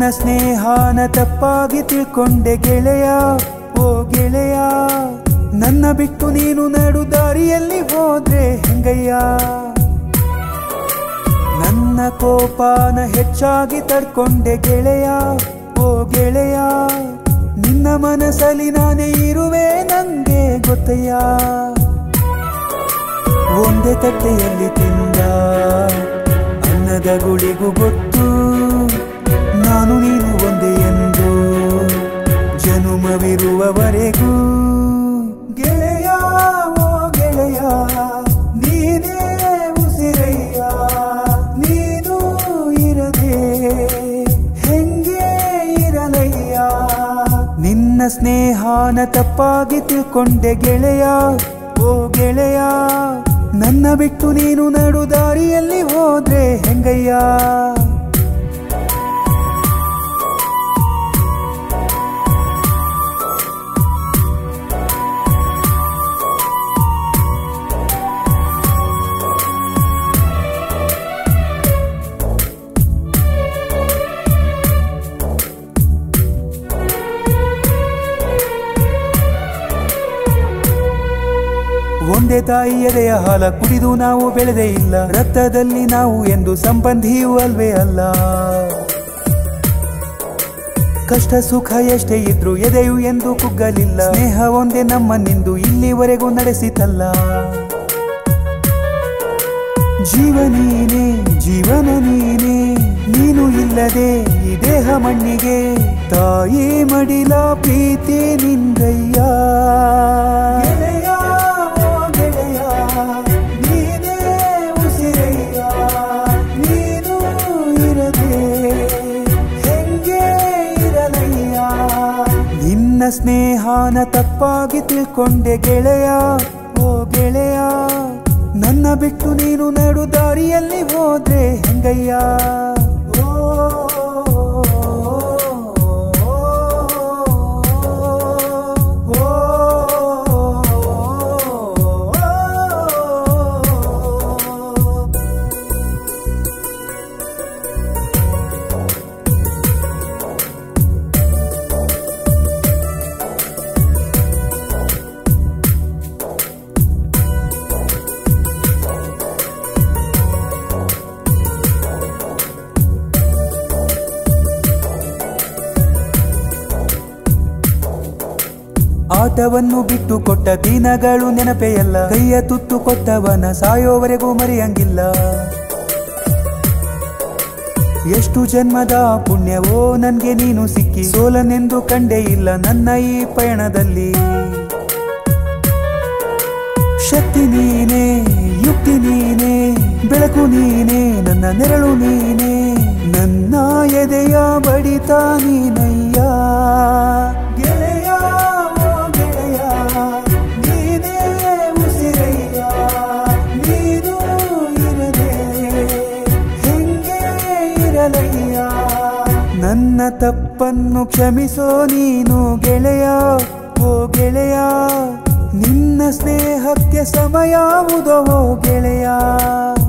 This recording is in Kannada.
ಸ್ನೇಹಾನ ತಪ್ಪಾಗಿ ತಿಳ್ಕೊಂಡೆ ಗೆಳೆಯ ಓ ಗೆಳೆಯ ನನ್ನ ಬಿಟ್ಟು ನೀನು ನಡು ದಾರಿಯಲ್ಲಿ ಹೋದ್ರೆ ಹೆಂಗಯ್ಯ ನನ್ನ ಕೋಪಾನ ಹೆಚ್ಚಾಗಿ ತಡ್ಕೊಂಡೆ ಗೆಳೆಯ ಓ ಗೆಳೆಯ ನಿನ್ನ ಮನಸ್ಸಲ್ಲಿ ನಾನೇ ಇರುವೆ ನಂಗೆ ಗೊತ್ತಯ್ಯ ಒಂದೇ ತಟ್ಟೆಯಲ್ಲಿ ತಿಂದ ಅನ್ನದ ಗುಳಿಗೂ ಗೊತ್ತು ನಾನು ನೀನು ಒಂದೇ ಎಂದು ಜನುಮವಿರುವವರೆಗೂ ಗೆಳೆಯ ಓ ಗೆಳೆಯ ನೀನೇ ಉಸಿರಯ್ಯ ನೀನು ಇರದೆ ಹೆಂಗೆ ಇರಲಯ್ಯ ನಿನ್ನ ಸ್ನೇಹಾನ ತಪ್ಪಾಗಿ ತಿಳ್ಕೊಂಡೆ ಗೆಳೆಯ ಓ ಗೆಳೆಯ ನನ್ನ ಬಿಟ್ಟು ನೀನು ನಡು ದಾರಿಯಲ್ಲಿ ಹೋದ್ರೆ ಹೆಂಗಯ್ಯ ಒಂದೇ ತಾಯಿ ಎದೆಯ ಹಾಲ ಕುಡಿದು ನಾವು ಬೆಳೆದೇ ಇಲ್ಲ ರಕ್ತದಲ್ಲಿ ನಾವು ಎಂದು ಸಂಬಂಧಿಯೂ ಅಲ್ವೇ ಅಲ್ಲ ಕಷ್ಟ ಸುಖ ಎಷ್ಟೇ ಇದ್ರು ಎದೆಯು ಎಂದು ಕುಗ್ಗಲಿಲ್ಲ ಸ್ನೇಹ ಒಂದೇ ನಮ್ಮನ್ನಿಂದು ಇಲ್ಲಿವರೆಗೂ ನಡೆಸಿತಲ್ಲ ಜೀವ ನೀನೇ ಜೀವನ ನೀನೇ ನೀನು ಇಲ್ಲದೆ ಈ ದೇಹ ಮಣ್ಣಿಗೆ ತಾಯಿ ಮಡಿಲ ಪ್ರೀತಿ ನಿಂದಯ್ಯ ಗೆಳೆಯ, ಓ ಗೆಳೆಯ, ನೀನೇ ಉಸಿರಯ್ಯ, ನೀನು ಇರದೆ ಹೆಂಗೆ ಇರಲಯ್ಯ ನಿನ್ನ ಸ್ನೇಹಾನ ತಪ್ಪಾಗಿ ತಿಳ್ಕೊಂಡೆ ಗೆಳೆಯ ಓ ಗೆಳೆಯ ನನ್ನ ಬಿಟ್ಟು ನೀನು ನಡು ದಾರಿಯಲ್ಲಿ ಹೋದ್ರೆ ಹೆಂಗಯ್ಯ ಓ, ಓ, ಓ, ಓ. ಆಟವನ್ನು ಬಿಟ್ಟು ಕೊಟ್ಟ ದಿನಗಳು ನೆನಪೆಯಲ್ಲ ಕೈಯ ತುತ್ತು ಕೊಟ್ಟವನ ಸಾಯೋವರೆಗೂ ಮರೆಯಂಗಿಲ್ಲ ಎಷ್ಟು ಜನ್ಮದ ಪುಣ್ಯವೋ ನನ್ಗೆ ನೀನು ಸಿಕ್ಕಿ ಸೋಲನೆಂದು ಕಂಡೇ ಇಲ್ಲ ನನ್ನ ಈ ಪಯಣದಲ್ಲಿ ಶಕ್ತಿ ನೀನೇ ಯುಕ್ತಿ ನೀನೇ ಬೆಳಕು ನೀನೇ ನನ್ನ ನೆರಳು ನೀನೇ ನನ್ನ ಎದೆಯ ಬಡಿತ ನೀನಯ್ಯ ಗೆಳೆಯ ಓ ಗೆಳೆಯ ನೀನೇ ಉಸಿರಯ್ಯ ನೀನು ಇರದೆ ಹೆಂಗೆ ಇರಲಯ್ಯ ನನ್ನ ತಪ್ಪನ್ನು ಕ್ಷಮಿಸೋ ನೀನು ಗೆಳೆಯ ಓ ಗೆಳೆಯ ನಿನ್ನ ಸ್ನೇಹಕ್ಕೆ ಸಮಯಾವುದೋ ಗೆಳೆಯ